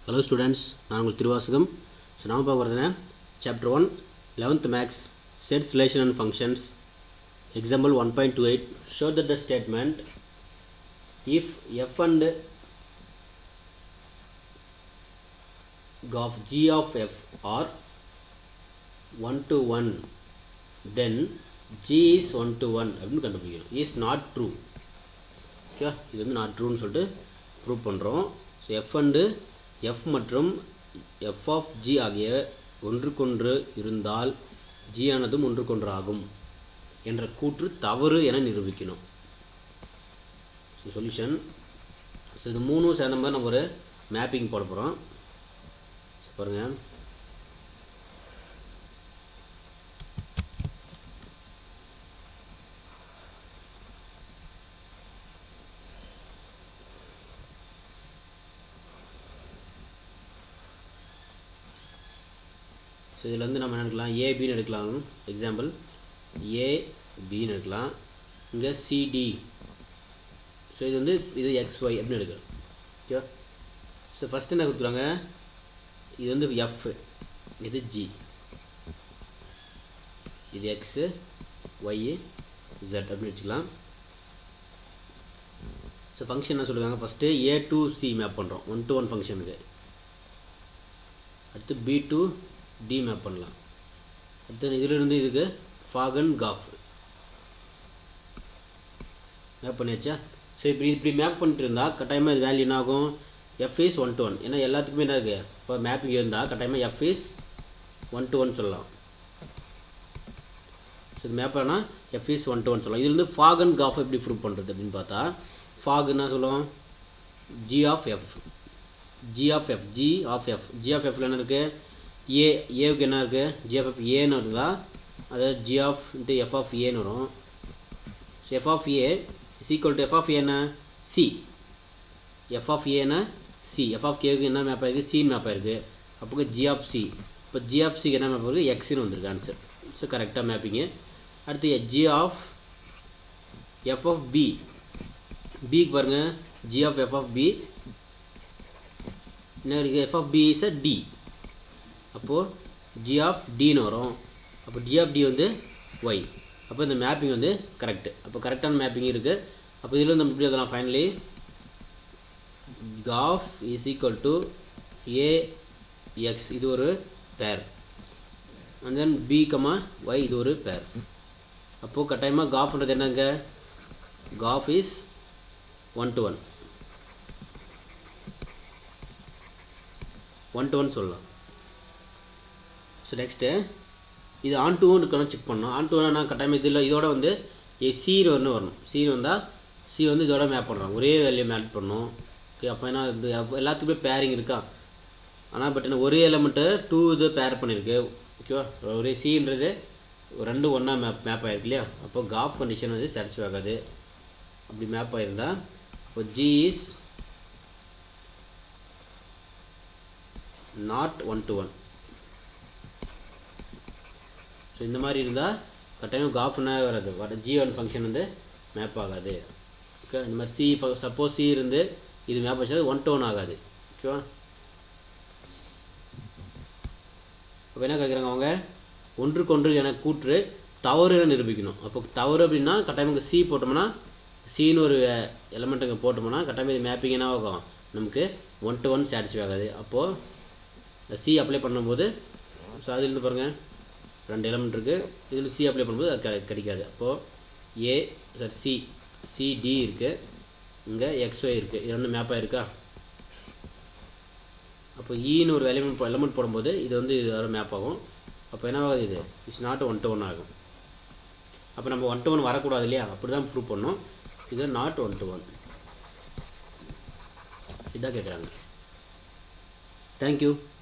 hello students நான் உங்கள் Thiruvasagam so நாம பார்க்க வரதுனா chapter one eleventh maths sets relation and functions example one point two eight show that the statement if f and of g of f are 1 to 1 then g is 1 to 1 அப்படின்னு கண்டுபிடிக்கணும் is not true okay இது வந்து not ட்ரூன்னு சொல்லிட்டு prove பண்ணுறோம் so f and f மற்றும் f of g ஆகிய ஒன்றுக்கொன்று இருந்தால் ஜி ஆனதும் ஒன்றுக்கொன்று ஆகும் என்ற கூற்று தவறு என நிரூபிக்கணும் ஸோ சொல்யூஷன் ஸோ இது மூணும் சேர்ந்த மாதிரி நம்ம ஒரு மேப்பிங் போட போகிறோம் பாருங்க ஸோ இதில் வந்து நம்ம என்ன எடுக்கலாம் ஏபின்னு எடுக்கலாம் எக்ஸாம்பிள் ஏ பின்னு எடுக்கலாம் இங்கே சிடி ஸோ இது வந்து இது எக்ஸ் ஒய் அப்படின்னு எடுக்கலாம் ஓகே ஸோ ஃபஸ்ட்டு என்ன கொடுக்குறாங்க இது வந்து எஃப் இது ஜி இது எக்ஸு ஒய்யு ஜெட் அப்படின்னு வச்சுக்கலாம் ஸோ ஃபங்க்ஷன் என்ன சொல்லுவாங்க first A to C map பண்ணுறோம் ஒன் டு ஒன் ஃபங்க்ஷனுக்கு அடுத்து பி டு டி மேப் பண்ணலாம் அடுத்து இதிலிருந்து இதுக்கு ஃபாகன் காஃப் மேப் பண்ணியாச்சா ஸோ இப்படி இப்படி மேப் பண்ணிட்டு இருந்தால் கட்டாயமாக இது வேல்யூ என்ன ஆகும் f is one to one ஏன்னா எல்லாத்துக்குமே என்ன இருக்குது இப்போ மேப்பிங் இருந்தால் கட்டாயமாக f is one to one சொல்லலாம் ஸோ இது மேப் ஆனால் f is one to one சொல்லலாம் இதுலேருந்து ஃபாக் அண்ட் காஃப் எப்படி ப்ரூவ் பண்ணுறது அப்படின்னு பார்த்தா ஃபாக் என்ன சொல்லுவோம் g of f g of f g of f g of எஃப்ல என்ன இருக்குது ஏ ஏவுக்கு என்ன இருக்குது ஜி ஆஃப் எஃப் ஏன்னு இருந்தால் அதாவது g of into f of ஏன்னு வரும் so f of A is equal to f of ஏன்னா சி எஃப் ஆஃப் ஏன்னா சி எஃப் ஆஃப் கேவுக்கு என்ன மேப் ஆயிருக்கு சி மேப் ஆயிருக்கு அப்போ ஜி ஆஃப் சி இப்போ ஜி ஆஃப் சிக்கு என்ன மேப் ஆயிருக்கு எக்ஸ்னு வந்திருக்கு ஆன்சர் ஸோ கரெக்டாக மேப்பிங்கு அடுத்து g of f of B பிக்கு பாருங்கள் g of f of B என்ன இருக்குது f of B is a D அப்போது ஜி ஆஃப் டின்னு வரும் அப்போ டி ஆஃப் டி வந்து ஒய் அப்போ இந்த மேப்பிங் வந்து கரெக்டு அப்போ கரெக்டான மேப்பிங் இருக்குது அப்போ இதில் வந்து நம்ம எப்படி எழுதலாம் finally gof is equal to A X இது ஒரு pair and then B comma Y இது ஒரு பேர் அப்போது கட்டாயமாக காஃப்ன்றது என்னங்க gof is one to one one to one சொல்லலாம் ஸோ நெக்ஸ்ட்டு இது ஆன் டூ இருக்கணும் செக் பண்ணணும் ஆன் டூனா கட்டாயமாக இதில் இதோட வந்து சீன் ஒன்று வரணும் சீன் வந்தால் சி வந்து இதோட மேப் பண்ணுறோம் ஒரே வேல்யூ மேப் பண்ணணும் ஓகே அப்போ என்ன இது எல்லாத்துக்குமே பேரிங் இருக்கா ஆனால் பட் என்ன ஒரே எலமெண்ட்டு டூ இது பேர் பண்ணியிருக்கு ஓகேவா ஒரே சீன்றது ரெண்டு ஒன்றா மேப் மேப் ஆகிருக்கு இல்லையா அப்போ காஃப் கண்டிஷன் வந்து சாட்டிஸ்ஃபை ஆகாது அப்படி மேப் ஆகிருந்தா இப்போ g is not one to one so இந்த மாதிரி இருந்தால் கட்டாயம் காஃப்னா வராது வர ஜி ஒன் ஃபங்க்ஷன் வந்து மேப் ஆகாது ஓகே இந்த மாதிரி சி சப்போஸ் சி இருந்து இது மேப் வச்சது ஒன் டு ஒன் ஆகாது ஓகேவா அப்போ என்ன கேட்குறாங்க அவங்க ஒன்றுக்கொன்று என கூற்று தவறுன்னு நிரூபிக்கணும் அப்போ தவறு அப்படின்னா கட்டாயமாக சி போட்டோம்னா சின்னு ஒரு எலமெண்ட் அங்கே போட்டோம்னா கட்டாயமாக இது மேப்பிங் என்ன ஆகும் நமக்கு ஒன் டு ஒன் சாட்டிஸ்ஃபை ஆகாது அப்போது சி அப்ளை பண்ணும்போது ஸோ அதுலேருந்து பாருங்கள் ரெண்டு எலமெண்ட் இருக்குது இதில் சி அப்ளை பண்ணும்போது அது கிடைக்காது அப்போது ஏ சார் சி சிடி இருக்குது இங்கே எக்ஸ்ஒய் இருக்குது இது ரெண்டு மேப்பாக இருக்கா அப்போ ஈன்னு ஒரு எலிமெண்ட் எலமெண்ட் போடும்போது இது வந்து இது வர மேப் ஆகும் அப்போ என்ன ஆகுது இது it's not one to one ஆகும் அப்போ நம்ம ஒன் டு ஒன் வரக்கூடாது இல்லையா அப்படி தான் ப்ரூவ் பண்ணோம் இது நாட் ஒன் டு ஒன் இதான் கேட்குறாங்க தேங்க்யூ